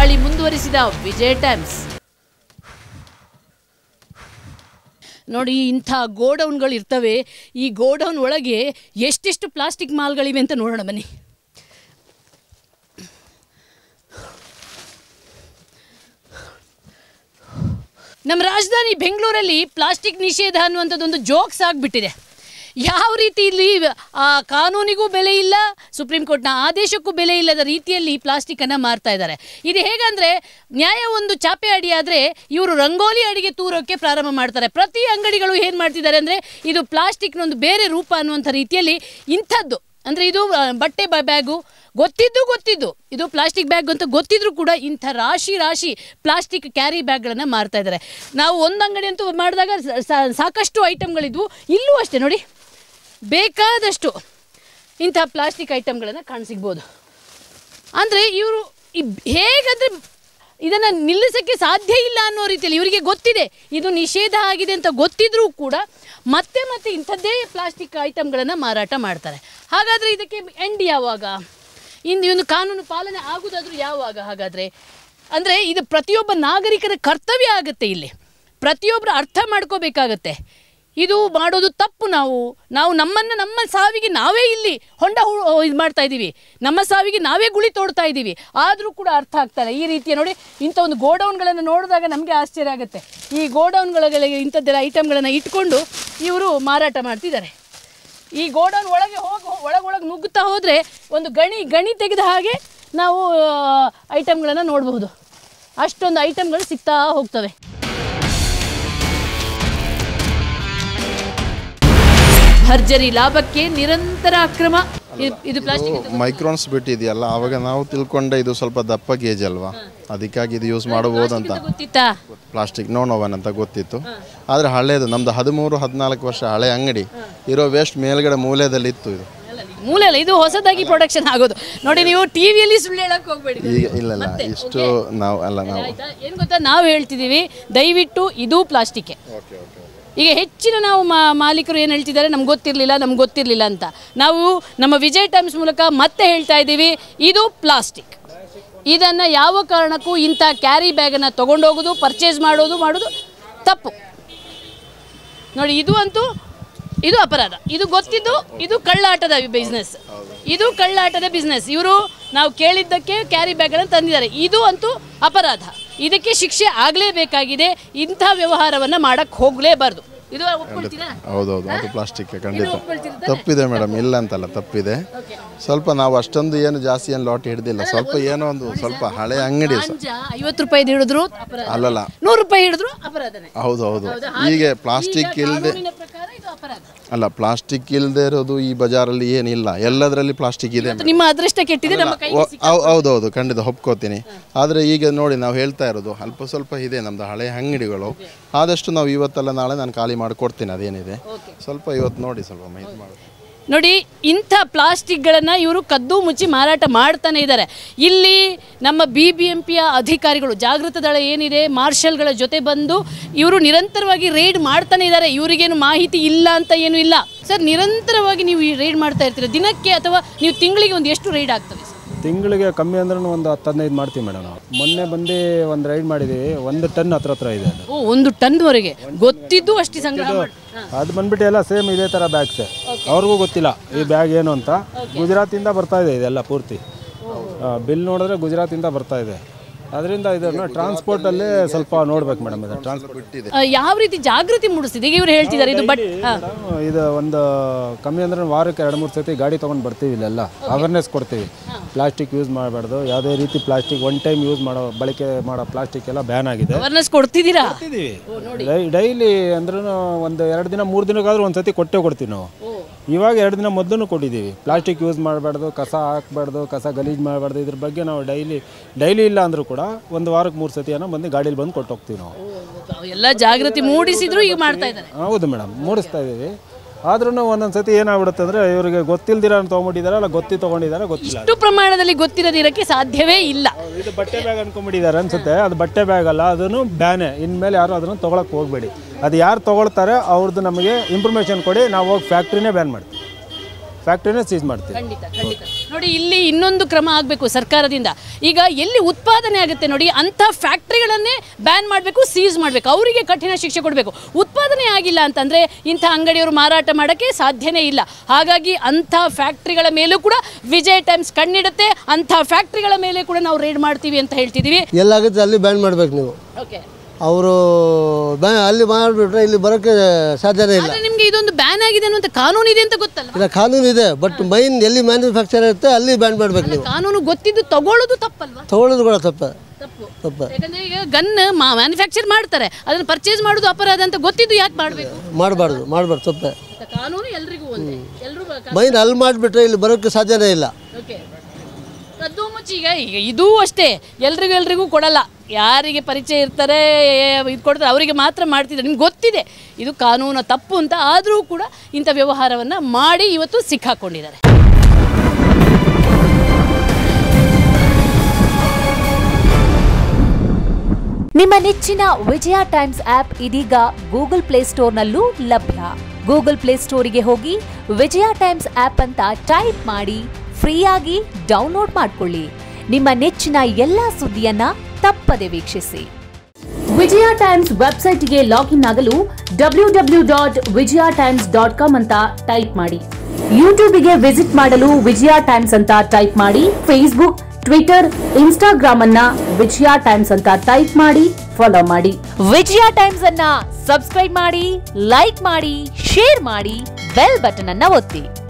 ದಾಳಿ ಮುಂದುವರಿಸಿದ ವಿಜಯ್ ಟೈಮ್ಸ್ ನೋಡಿ ಇಂಥ ಗೋಡೌನ್ಗಳು ಇರ್ತವೆ ಈ ಗೋಡೌನ್ ಒಳಗೆ ಎಷ್ಟೆಷ್ಟು ಪ್ಲಾಸ್ಟಿಕ್ ಮಾಲ್ಗಳಿವೆ ಅಂತ ನೋಡೋಣ ಬನ್ನಿ ನಮ್ಮ ರಾಜಧಾನಿ ಬೆಂಗಳೂರಲ್ಲಿ ಪ್ಲಾಸ್ಟಿಕ್ ನಿಷೇಧ ಅನ್ನುವಂಥದ್ದೊಂದು ಜೋಕ್ಸ್ ಆಗಿಬಿಟ್ಟಿದೆ ಯಾವ ರೀತಿ ಇಲ್ಲಿ ಆ ಕಾನೂನಿಗೂ ಬೆಲೆ ಇಲ್ಲ ಸುಪ್ರೀಂ ಕೋರ್ಟ್ನ ಆದೇಶಕ್ಕೂ ಬೆಲೆ ಇಲ್ಲದ ರೀತಿಯಲ್ಲಿ ಪ್ಲಾಸ್ಟಿಕ್ಕನ್ನು ಮಾರ್ತಾ ಇದ್ದಾರೆ ಇದು ಹೇಗಂದರೆ ನ್ಯಾಯ ಒಂದು ಚಾಪೆ ಅಡಿ ಆದರೆ ಇವರು ರಂಗೋಲಿ ಅಡಿಗೆ ತೂರೋಕ್ಕೆ ಪ್ರಾರಂಭ ಮಾಡ್ತಾರೆ ಪ್ರತಿ ಅಂಗಡಿಗಳು ಏನು ಮಾಡ್ತಿದ್ದಾರೆ ಅಂದರೆ ಇದು ಪ್ಲಾಸ್ಟಿಕ್ನ ಒಂದು ಬೇರೆ ರೂಪ ಅನ್ನುವಂಥ ರೀತಿಯಲ್ಲಿ ಇಂಥದ್ದು ಅಂದರೆ ಇದು ಆ, ಬಟ್ಟೆ ಬ- ಬ್ಯಾಗು ಗೊತ್ತಿದ್ದು ಗೊತ್ತಿದ್ದು ಇದು ಪ್ಲಾಸ್ಟಿಕ್ ಬ್ಯಾಗ್ ಅಂತ ಗೊತ್ತಿದ್ರು ಕೂಡ ಇಂಥ ರಾಶಿ ರಾಶಿ ಪ್ಲಾಸ್ಟಿಕ್ ಕ್ಯಾರಿ ಬ್ಯಾಗ್ಗಳನ್ನು ಮಾರ್ತಾ ಇದ್ದಾರೆ ನಾವು ಒಂದು ಅಂಗಡಿ ಅಂತೂ ಮಾಡಿದಾಗ ಸ- ಸ- ಸಾಕಷ್ಟು ಐಟಮ್ಗಳಿದ್ವು ಇಲ್ಲೂ ಅಷ್ಟೇ ನೋಡಿ ಬೇಕಾದಷ್ಟು ಇಂಥ ಪ್ಲಾಸ್ಟಿಕ್ ಐಟಮ್ಗಳನ್ನು ಕಾಣಸಿಗ್ಬೋದು ಅಂದರೆ ಇವರು ಹೇಗಂದರೆ ಇದನ್ನು ನಿಲ್ಲಿಸೋಕ್ಕೆ ಸಾಧ್ಯ ಇಲ್ಲ ಅನ್ನೋ ರೀತಿಯಲ್ಲಿ ಇವರಿಗೆ ಗೊತ್ತಿದೆ ಇದು ನಿಷೇಧ ಆಗಿದೆ ಅಂತ ಗೊತ್ತಿದ್ರೂ ಕೂಡ ಮತ್ತೆ ಮತ್ತೆ ಇಂಥದ್ದೇ ಪ್ಲಾಸ್ಟಿಕ್ ಐಟಮ್ಗಳನ್ನು ಮಾರಾಟ ಮಾಡ್ತಾರೆ ಹಾಗಾದರೆ ಇದಕ್ಕೆ ಎಂಡ್ ಯಾವಾಗ ಇನ್ನು ಒಂದು ಕಾನೂನು ಪಾಲನೆ ಆಗುವುದಾದ್ರೂ ಯಾವಾಗ ಹಾಗಾದರೆ ಅಂದರೆ ಇದು ಪ್ರತಿಯೊಬ್ಬ ನಾಗರಿಕರ ಕರ್ತವ್ಯ ಆಗುತ್ತೆ ಇಲ್ಲಿ ಪ್ರತಿಯೊಬ್ಬರು ಅರ್ಥ ಮಾಡ್ಕೋಬೇಕಾಗತ್ತೆ ಇದು ಮಾಡೋದು ತಪ್ಪು ನಾವು ನಾವು ನಮ್ಮನ್ನು ನಮ್ಮ ಸಾವಿಗೆ ನಾವೇ ಇಲ್ಲಿ ಹೊಂಡ ಇದು ಮಾಡ್ತಾ ಇದ್ದೀವಿ ನಮ್ಮ ಸಾವಿಗೆ ನಾವೇ ಗುಳಿ ತೋಡ್ತಾ ಇದ್ದೀವಿ ಆದರೂ ಕೂಡ ಅರ್ಥ ಆಗ್ತಾರೆ ಈ ರೀತಿಯ ನೋಡಿ ಇಂಥ ಒಂದು ಗೋಡೌನ್ಗಳನ್ನು ನೋಡಿದಾಗ ನಮಗೆ ಆಶ್ಚರ್ಯ ಆಗುತ್ತೆ ಈ ಗೋಡೌನ್ಗಳಿಗೆ ಇಂಥದ್ದೆಲ್ಲ ಐಟಮ್ಗಳನ್ನು ಇಟ್ಕೊಂಡು ಇವರು ಮಾರಾಟ ಮಾಡ್ತಿದ್ದಾರೆ ಈ ಗೋಡೌನ್ ಒಳಗೆ ಹೋಗಿ ಒಳಗೊಳಗೆ ನುಗ್ಗುತ್ತಾ ಹೋದರೆ ಒಂದು ಗಣಿ ಗಣಿ ತೆಗೆದ ಹಾಗೆ ನಾವು ಐಟಮ್ಗಳನ್ನು ನೋಡಬಹುದು ಅಷ್ಟೊಂದು ಐಟಮ್ಗಳು ಸಿಗ್ತಾ ಹೋಗ್ತವೆ ಭರ್ಜರಿ ಲಾಭಕ್ಕೆ ನಿರಂತರ ಅಕ್ರಮ ಇದು- ಇದು ಪ್ಲಾಸ್ಟಿಕ್ ಮೈಕ್ರೋನ್ಸ್ ಬಿಟ್ಟಿದೆಯಲ್ಲ ಆವಾಗ ನಾವು ತಿಳ್ಕೊಂಡೆ ಇದು ಸ್ವಲ್ಪ ದಪ್ಪ ಗೇಜ್ ಅಲ್ವಾ ಅದಕ್ಕಾಗಿ ಇದು ಯೂಸ್ ಮಾಡಬಹುದು ಅಂತ ಗೊತ್ತಿತ್ತಾ ಪ್ಲಾಸ್ಟಿಕ್ ನೋನ್ ಓವನ್ ಅಂತ ಗೊತ್ತಿತ್ತು ಆದರೆ ಹಳೇದು ನಮ್ದು ಹದಿಮೂರು ಹದಿನಾಲ್ಕು ವರ್ಷ ಹಳೆ ಅಂಗಡಿ ಇರೋ ವೇಸ್ಟ್ ಮೇಲ್ಗಡೆ ಮೂಲೆಯಲ್ಲಿ ಇತ್ತು ಇದು ಮೂಲೆ ಅಲ್ಲ ಇದು ಹೊಸದಾಗಿ ಪ್ರೊಡಕ್ಷನ್ ಆಗೋದು ನೋಡಿ ನೀವು ಟಿವಿಯಲ್ಲಿ ಸುಳ್ಳು ಹೇಳಕ್ ಹೋಗ್ಬೇಡಿ ಈಗ ಇಲ್ಲ ಇಲ್ಲ ಇಷ್ಟು ನಾವು ಅಲ್ಲ ನಾವು ಆಯ್ತಾ ಏನು ಗೊತ್ತಾ ನಾವು ಹೇಳ್ತಿದ್ದೀವಿ ದಯವಿಟ್ಟು ಇದು ಪ್ಲಾಸ್ಟಿಕ್ ಈಗ ಹೆಚ್ಚಿನ ನಾವು ಮಾ ಮಾಲೀಕರು ಏನು ಹೇಳ್ತಿದ್ದಾರೆ ನಮ್ಗೆ ಗೊತ್ತಿರಲಿಲ್ಲ ನಮ್ಗೆ ಗೊತ್ತಿರಲಿಲ್ಲ ಅಂತ ನಾವು ನಮ್ಮ ವಿಜಯ್ ಟೈಮ್ಸ್ ಮೂಲಕ ಮತ್ತೆ ಹೇಳ್ತಾ ಇದ್ದೀವಿ ಇದು ಪ್ಲಾಸ್ಟಿಕ್ ಇದನ್ನು ಯಾವ ಕಾರಣಕ್ಕೂ ಇಂಥ ಕ್ಯಾರಿ ಬ್ಯಾಗನ್ನು ತೊಗೊಂಡೋಗೋದು ಪರ್ಚೇಸ್ ಮಾಡೋದು ಮಾಡೋದು ತಪ್ಪು ನೋಡಿ ಇದು ಅಂತೂ ಇದು ಅಪರಾಧ ಇದು ಗೊತ್ತಿದ್ದು ಇದು ಕಳ್ಳಾಟದ ಬಿಸ್ನೆಸ್ ಇದು ಕಳ್ಳಾಟದ ಬಿಸ್ನೆಸ್ ಇವರು ನಾವು ಕೇಳಿದ್ದಕ್ಕೆ ಕ್ಯಾರಿ ಬ್ಯಾಗ್ಗಳನ್ನು ತಂದಿದ್ದಾರೆ ಇದು ಅಂತೂ ಅಪರಾಧ ಇದಕ್ಕೆ ಶಿಕ್ಷೆ ಆಗಲೇಬೇಕಾಗಿದೆ ಇಂಥ ವ್ಯವಹಾರವನ್ನು ಮಾಡಕ್ಕೆ ಹೋಗಲೇಬಾರ್ದು ಇದು ಒಪ್ಕೊಳ್ತೀರಾ ಹೌದೌದು ಅದು ಪ್ಲಾಸ್ಟಿಕ್ ಖಂಡಿತ ಒಪ್ಕೊಳ್ತೀರಾ ತಪ್ಪಿದೆ ಮೇಡಮ್ ಇಲ್ಲ ಅಂತಲ್ಲ ತಪ್ಪಿದೆ ಸ್ವಲ್ಪ ನಾವು ಅಷ್ಟೊಂದು ಏನು ಜಾಸ್ತಿ ಏನು ಲಾಟ್ ಹಿಡ್ದಿಲ್ಲ ಸ್ವಲ್ಪ ಏನೋ ಒಂದು ಸ್ವಲ್ಪ ಹಳೆ ಅಂಗಡಿ ಸ- ಗಾಂಜಾ ಐವತ್ತು ರೂಪಾಯಿ ಹಿಡಿದ್ರು ಅಪರಾಧ ಅಲ್ಲಲ್ಲ ನೂರು ರೂಪಾಯಿ ಹಿಡಿದ್ರು ಅಪರಾಧನೇ ಹೌದು ಹೌದು ಈಗ ಪ್ಲಾಸ್ಟಿಕ್ ಈಗ ಇಲ್ಲದೆ ಕಾನೂನಿನ ಪ್ರಕಾರ ಇದು ಅಪರಾಧ ಅಲ್ಲ ಪ್ಲಾಸ್ಟಿಕ್ ಇಲ್ಲದೆ ಇರೋದು ಈ ಬಜಾರಲ್ಲಿ ಏನಿಲ್ಲ ಎಲ್ಲದರಲ್ಲಿ ಪ್ಲಾಸ್ಟಿಕ್ ಇದೆ ಇವತ್ತು ನಿಮ್ಮ ಅದೃಷ್ಟ ಕೆಟ್ಟಿದೆ ನಮ್ಮ ಕೈ ಓ- ಹೌ- ಹೌದೌದು ಖಂಡಿತ ಒಪ್ಕೋತೀನಿ ಆದರೆ ಈಗ ನೋಡಿ ನಾವು ಹೇಳ್ತಾ ಇರೋದು ಅಲ್ಪ ಸ್ವಲ್ಪ ಇದೆ ನಮ್ಮದು ಹಳೆಯ ಅಂಗಡಿಗಳು ಆದಷ್ಟು ನಾವು ಇವತ್ತಲ್ಲ ನಾಳೆ ನಾನು ಖಾಲಿ ಮಾಡಿಕೊಡ್ತೀನಿ ಅದೇನಿದೆ ಸ್ವಲ್ಪ ಇವತ್ತು ನೋಡಿ ಸ್ವಲ್ಪ ಇದು ಮಾಡಿ ನೋಡಿ ಇಂಥ ಪ್ಲಾಸ್ಟಿಕ್ಗಳನ್ನು ಇವರು ಕದ್ದು ಮುಚ್ಚಿ ಮಾರಾಟ ಮಾಡ್ತಾನೆ ಇದ್ದಾರೆ ಇಲ್ಲಿ ನಮ್ಮ ಬಿ ಬಿ ಎಂ ಪಿಯ ಅಧಿಕಾರಿಗಳು ಜಾಗೃತ ದಳ ಏನಿದೆ ಮಾರ್ಷಲ್ಗಳ ಜೊತೆ ಬಂದು ಇವರು ನಿರಂತರವಾಗಿ ರೈಡ್ ಮಾಡ್ತಾನೆ ಇದ್ದಾರೆ ಇವರಿಗೇನು ಮಾಹಿತಿ ಇಲ್ಲ ಅಂತ ಏನು ಇಲ್ಲ ಸರ್ ನಿರಂತರವಾಗಿ ನೀವು ಈ ರೈಡ್ ಮಾಡ್ತಾ ಇರ್ತೀರ ದಿನಕ್ಕೆ ಅಥವಾ ನೀವು ತಿಂಗಳಿಗೆ ಒಂದು ಎಷ್ಟು ರೈಡ್ ಆಗ್ತವೆ ಸರ್ ತಿಂಗಳಿಗೆ ಕಮ್ಮಿ ಅಂದ್ರೂ ಒಂದು ಹತ್ತು ಹದಿನೈದು ಮಾಡ್ತೀವಿ ಮೇಡಮ್ ನಾವು ಮೊನ್ನೆ ಬಂದು ಒಂದು ರೈಡ್ ಮಾಡಿದ್ದೀವಿ ಒಂದು ಟನ್ ಹತ್ರ ಹತ್ರ ಇದೆ ಅದು ಓ ಒಂದು ಟನ್ವರೆಗೆ ಗೊತ್ತಿದ್ದು ಅಷ್ಟು ಸಂಗ್ರಹ ಮಾಡಿ ಅದು ಬಂದ್ಬಿಟ್ಟು ಎಲ್ಲ ಸೇಮ್ ಇದೇ ಥರ ಬ್ಯಾಗ್ಸೆ ಅವ್ರಿಗೂ ಗೊತ್ತಿಲ್ಲ ಈ ಬ್ಯಾಗ್ ಏನು ಅಂತ ಗುಜರಾತಿಂದ ಬರ್ತಾ ಇದೆ ಇದೆಲ್ಲ ಪೂರ್ತಿ ಬಿಲ್ ನೋಡಿದ್ರೆ ಗುಜರಾತಿಂದ ಬರ್ತಾ ಇದೆ ಅದರಿಂದ ಇದನ್ನು ಟ್ರಾನ್ಸ್ಪೋರ್ಟಲ್ಲೇ ಸ್ವಲ್ಪ ನೋಡ್ಬೇಕು ಮೇಡಮ್ ಇದು ಟ್ರಾನ್ಸ್ಪೋರ್ಟ್ ಆ, ಯಾವ ರೀತಿ ಜಾಗೃತಿ ಮೂಡಿಸ್ತಿದೆ ಈಗ ಇವರು ಹೇಳ್ತಿದ್ದಾರೆ ಇದು ಬಟ್ ಹಾ. ಇದು ಒಂದು ಕಮ್ಮಿ ಅಂದ್ರೆ ವಾರಕ್ಕೆ ಎರಡು ಮೂರು ಸತಿ ಗಾಡಿ ತೊಗೊಂಡು ಬರ್ತೀವಿ ಇಲ್ಲೆಲ್ಲ ಅವೇರ್ನೆಸ್ ಕೊಡ್ತೀವಿ ಪ್ಲಾಸ್ಟಿಕ್ ಯೂಸ್ ಮಾಡಬಾರ್ದು ಯಾವುದೇ ರೀತಿ ಪ್ಲಾಸ್ಟಿಕ್ ಒನ್ ಟೈಮ್ ಯೂಸ್ ಮಾಡೋ ಬಳಕೆ ಮಾಡೋ ಪ್ಲಾಸ್ಟಿಕ್ ಎಲ್ಲ ಬ್ಯಾನ್ ಆಗಿದೆ ಅವೇರ್ನೆಸ್ ಕೊಡ್ತಿದ್ದೀರಾ ಡೈಲಿ ಅಂದ್ರೂ ಒಂದು ಎರಡು ದಿನ ಮೂರು ದಿನಕ್ಕಾದ್ರೂ ಒಂದು ಸತಿ ಕೊಟ್ಟೇ ಕೊಡ್ತೀವಿ ನಾವು ಇವಾಗ ಎರಡು ದಿನ ಮೊದಲು ಕೊಟ್ಟಿದ್ದೀವಿ ಪ್ಲಾಸ್ಟಿಕ್ ಯೂಸ್ ಮಾಡಬಾರ್ದು ಕಸ ಹಾಕ್ಬಾರ್ದು ಕಸ ಗಲೀಜು ಮಾಡಬಾರ್ದು ಇದ್ರ ಬಗ್ಗೆ ನಾವು ಡೈಲಿ ಡೈಲಿ ಇಲ್ಲ ಅಂದರೂ ಕೂಡ ಒಂದು ವಾರಕ್ಕೆ ಮೂರು ಸತಿ ಏನೋ ಬಂದು ಗಾಡೀಲಿ ಬಂದು ಕೊಟ್ಟು ಹೋಗ್ತೀವಿ ನಾವು ಎಲ್ಲ ಜಾಗೃತಿ ಮೂಡಿಸಿದ್ರು ಈಗ ಮಾಡ್ತಾ ಇದ್ದಾರೆ ಹೌದು ಮೇಡಮ್ ಮೂಡಿಸ್ತಾ ಇದ್ದೀವಿ ಆದ್ರೂ ಒಂದೊಂದು ಸತಿ ಏನಾಗ್ಬಿಡುತ್ತೆ ಅಂದರೆ ಇವರಿಗೆ ಗೊತ್ತಿಲ್ದಿರ ತೊಗೊಂಬಿಟ್ಟಿದ್ದಾರೆ ಅಲ್ಲ ಗೊತ್ತಿ ತೊಗೊಂಡಿದ್ದಾರೆ ಗೊತ್ತಿಲ್ಲ ಇಷ್ಟು ಪ್ರಮಾಣದಲ್ಲಿ ಗೊತ್ತಿರದಿರಕ್ಕೆ ಸಾಧ್ಯವೇ ಇಲ್ಲ ಇದು ಬಟ್ಟೆ ಬ್ಯಾಗ್ ಅನ್ಕೊಂಬಿಟ್ಟಿದ್ದಾರೆ ಅನ್ಸುತ್ತೆ ಅದು ಬಟ್ಟೆ ಬ್ಯಾಗ್ ಅಲ್ಲ ಅದನ್ನು ಬ್ಯಾನೆ ಇನ್ಮೇಲೆ ಯಾರು ಅದನ್ನು ತೊಗೊಳಕ್ಕೆ ಹೋಗಬೇಡಿ ಅದು ಯಾರು ತೊಗೊಳ್ತಾರೆ ಅವ್ರದ್ದು ನಮಗೆ ಇನ್ಫಾರ್ಮೇಷನ್ ಕೊಡಿ ನಾವು ಹೋಗಿ ಫ್ಯಾಕ್ಟ್ರಿನೇ ಬ್ಯಾನ್ ಮಾಡ್ತೀವಿ ಫ್ಯಾಕ್ಟ್ರಿನೇ ಸೀಸ್ ಮಾಡ್ತೀವಿ ಖಂಡಿತ ಖಂಡಿತ ನೋಡಿ ಇಲ್ಲಿ ಇನ್ನೊಂದು ಕ್ರಮ ಆಗಬೇಕು ಸರ್ಕಾರದಿಂದ ಈಗ ಎಲ್ಲಿ ಉತ್ಪಾದನೆ ಆಗುತ್ತೆ ನೋಡಿ ಅಂಥ ಫ್ಯಾಕ್ಟ್ರಿಗಳನ್ನೇ ಬ್ಯಾನ್ ಮಾಡಬೇಕು ಸೀಸ್ ಮಾಡಬೇಕು ಅವರಿಗೆ ಕಠಿಣ ಶಿಕ್ಷೆ ಕೊಡಬೇಕು ಉತ್ಪಾದನೆ ಆಗಿಲ್ಲ ಅಂತಂದರೆ ಇಂಥ ಅಂಗಡಿಯವರು ಮಾರಾಟ ಮಾಡೋಕ್ಕೆ ಸಾಧ್ಯನೇ ಇಲ್ಲ ಹಾಗಾಗಿ ಅಂಥ ಫ್ಯಾಕ್ಟ್ರಿಗಳ ಮೇಲೂ ಕೂಡ ವಿಜಯ್ ಟೈಮ್ಸ್ ಕಣ್ಣಿಡುತ್ತೆ ಅಂಥ ಫ್ಯಾಕ್ಟ್ರಿಗಳ ಮೇಲೆ ಕೂಡ ನಾವು ರೇಡ್ ಮಾಡ್ತೀವಿ ಅಂತ ಹೇಳ್ತಿದ್ದೀವಿ ಎಲ್ಲಾಗುತ್ತೆ ಅಲ್ಲಿ ಬ್ಯಾನ್ ಮಾಡ್ಬೇಕು ನೀವು ಓಕೆ ಅವರು ಬ್ಯಾ ಅಲ್ಲಿ ಮಾಡಿಬಿಟ್ರೆ ಇಲ್ಲಿ ಬರೋಕ್ಕೆ ಸಾಧ್ಯನೇ ಇಲ್ಲ ಆದರೆ ನಿಮಗೆ ಇದೊಂದು ಬ್ಯಾನ್ ಆಗಿದೆ ಅನ್ನುವಂಥ ಕಾನೂನು ಇದೆ ಅಂತ ಗೊತ್ತಲ್ಲ ಇಲ್ಲ ಕಾನೂನು ಇದೆ ಬಟ್ ಮೈನ್ ಎಲ್ಲಿ ಮ್ಯಾನುಫ್ಯಾಕ್ಚರ್ ಇರುತ್ತೆ ಅಲ್ಲಿ ಬ್ಯಾನ್ ಮಾಡ್ಬೇಕು ನೀವು ಕಾನೂನು ಗೊತ್ತಿದ್ದು ತಗೊಳ್ಳೋದು ತಪ್ಪಲ್ವಾ ತಗೊಳ್ಳೋದು ಕೂಡ ತಪ್ಪ ತಪ್ಪು ತಪ್ಪ ಯಾಕಂದ್ರೆ ಈಗ ಗನ್ ಮ್ಯಾನುಫ್ಯಾಕ್ಚರ್ ಮಾಡ್ತಾರೆ ಅದನ್ನ ಪರ್ಚೇಸ್ ಮಾಡೋದು ಅಪರಾಧ ಅಂತ ಗೊತ್ತಿದ್ದು ಯಾಕೆ ಮಾಡಬೇಕು ಮಾಡಬಾರ್ದು ಮಾಡಬಾರ್ದು ತಪ್ಪೆ ಕಾನೂನು ಎಲ್ರಿಗೂ ಒಂದೇ ಎಲ್ಲರೂ ಮೈನ್ ಅಲ್ಲಿ ಮಾಡಿಬಿಟ್ರೆ ಇಲ್ಲಿ ಬರೋಕ್ಕೆ ಸಾಧ್ಯನೇ ಇಲ್ಲ ಓಕೆ ಕದ್ದು ಮುಚ್ಚಿ ಈಗ ಈಗ ಇದೂ ಅಷ್ಟೇ ಎಲ್ರಿಗೂ ಎಲ್ರಿಗೂ ಕೊಡಲ್ಲ ಯಾರಿಗೆ ಪರಿಚಯ ಇರ್ತಾರೆ ಇದು ಕೊಡ್ತಾರೆ ಅವರಿಗೆ ಮಾತ್ರ ಮಾಡ್ತಿದ್ದಾರೆ ನಿಮ್ಗೆ ಗೊತ್ತಿದೆ ಇದು ಕಾನೂನು ತಪ್ಪು ಅಂತ ಆದರೂ ಕೂಡ ಇಂಥ ವ್ಯವಹಾರವನ್ನು ಮಾಡಿ ಇವತ್ತು ಸಿಕ್ಕಾಕೊಂಡಿದ್ದಾರೆ ನಿಮ್ಮ ನೆಚ್ಚಿನ ವಿಜಯ ಟೈಮ್ಸ್ ಆಪ್ ಇದೀಗ ಗೂಗಲ್ ಪ್ಲೇಸ್ಟೋರ್ನಲ್ಲೂ ಲಭ್ಯ ಗೂಗಲ್ ಪ್ಲೇಸ್ಟೋರಿಗೆ ಹೋಗಿ ವಿಜಯ ಟೈಮ್ಸ್ ಆಪ್ ಅಂತ ಟೈಪ್ ಮಾಡಿ ಫ್ರೀಯಾಗಿ ಡೌನ್ಲೋಡ್ ಮಾಡಿಕೊಳ್ಳಿ ನಿಮ್ಮ ನೆಚ್ಚಿನ ಎಲ್ಲ ಸುದ್ದಿಯನ್ನ ತಪ್ಪದೆ ವೀಕ್ಷಿಸಿ ವಿಜಯ ಟೈಮ್ಸ್ ವೆಬ್ಸೈಟ್ಗೆ ಲಾಗಿನ್ ಆಗಲು W W dot Vijaya Times dot com ಅಂತ ಟೈಪ್ ಮಾಡಿ ಯೂಟ್ಯೂಬ್ಗೆ ವಿಸಿಟ್ ಮಾಡಲು ವಿಜಯ ಟೈಮ್ಸ್ ಅಂತ ಟೈಪ್ ಮಾಡಿ ಫೇಸ್ಬುಕ್ ಟ್ವಿಟರ್ ಇನ್ಸ್ಟಾಗ್ರಾಮ್ ಅನ್ನ ವಿಜಯ ಟೈಮ್ಸ್ ಅಂತ ಟೈಪ್ ಮಾಡಿ ಫಾಲೋ ಮಾಡಿ ವಿಜಯ ಟೈಮ್ಸ್ ಅನ್ನ ಸಬ್ಸ್ಕ್ರೈಬ್ ಮಾಡಿ ಲೈಕ್ ಮಾಡಿ ಶೇರ್ ಮಾಡಿ ಬೆಲ್ ಬಟನ್ ಅನ್ನ ಒತ್ತಿ